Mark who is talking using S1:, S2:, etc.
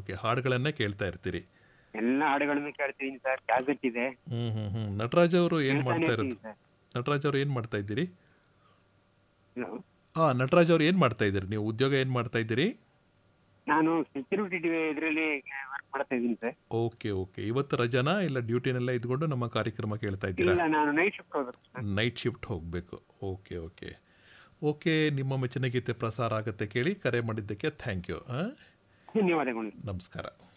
S1: okay ಹಾಡುಗಳನ್ನೇ ಕೇಳ್ತಾ ಇರ್ತೀರಿ
S2: ಎಲ್ಲ ಹಾಡುಗಳನ್ನು ಕೇಳ್ತಿದ್ದೀನಿ ಸರ್ ಕ್ಯಾಸೆಟ್ ಇದೆ
S1: ಹ್ಮ್ ಹ್ಮ್ ಹ್ಮ್ ನಟರಾಜ್ ಅವರು ಏನ್
S2: ಕೇಳ್ತಾನೆ
S1: ಮಾಡ್ತಾ
S2: ಇರ್ತೀನಿ
S1: ಇರೋದು
S2: ಸರ್
S1: ನಟರಾಜ್ ಅವರು ಏನ್ ಮಾಡ್ತಾ ಇದ್ದೀರಿ
S2: ಹಲೋ
S1: ಹಾ ನಟರಾಜ್ ಅವ್ರು ಏನ್ ಮಾಡ್ತಾ ಇದ್ದೀರಿ ನೀವು ಉದ್ಯೋಗ ಏನ್ ಮಾಡ್ತಾ ಇದ್ದೀರಿ
S2: ನಾನು ಸೆಕ್ಯೂರಿಟಿ ಇದರಲ್ಲಿ ವರ್ಕ್ ಮಾಡ್ತಾ ಇದ್ದೀನಿ ಸರ್
S1: ಓಕೆ ಓಕೆ ಇವತ್ತು ರಜಾನಾ ಇಲ್ಲ ಡ್ಯೂಟಿನೆಲ್ಲ ಇದ್ಕೊಂಡು ನಮ್ಮ ಕಾರ್ಯಕ್ರಮ ಕೇಳ್ತಾ ಇದ್ದೀರಾ
S2: ಇಲ್ಲ ನಾನು ನೈಟ್ ಶಿಫ್ಟ್ ಹೋಗ್ಬೇಕು ಸರ್
S1: ನೈಟ್ ಶಿಫ್ಟ್ ಹೋಗಬೇಕು ಓಕೆ ಓಕೆ ಓಕೆ ನಿಮ್ಮ ಮೆಚ್ಚಿನ ಗೀತೆ ಪ್ರಸಾರ ಆಗುತ್ತೆ ಕೇಳಿ ಕರೆ ಮಾಡಿದ್ದಕ್ಕೆ ಥ್ಯಾಂಕ್ ಯು
S2: ಧನ್ಯವಾದಗಳು
S1: ನಮಸ್ಕಾರ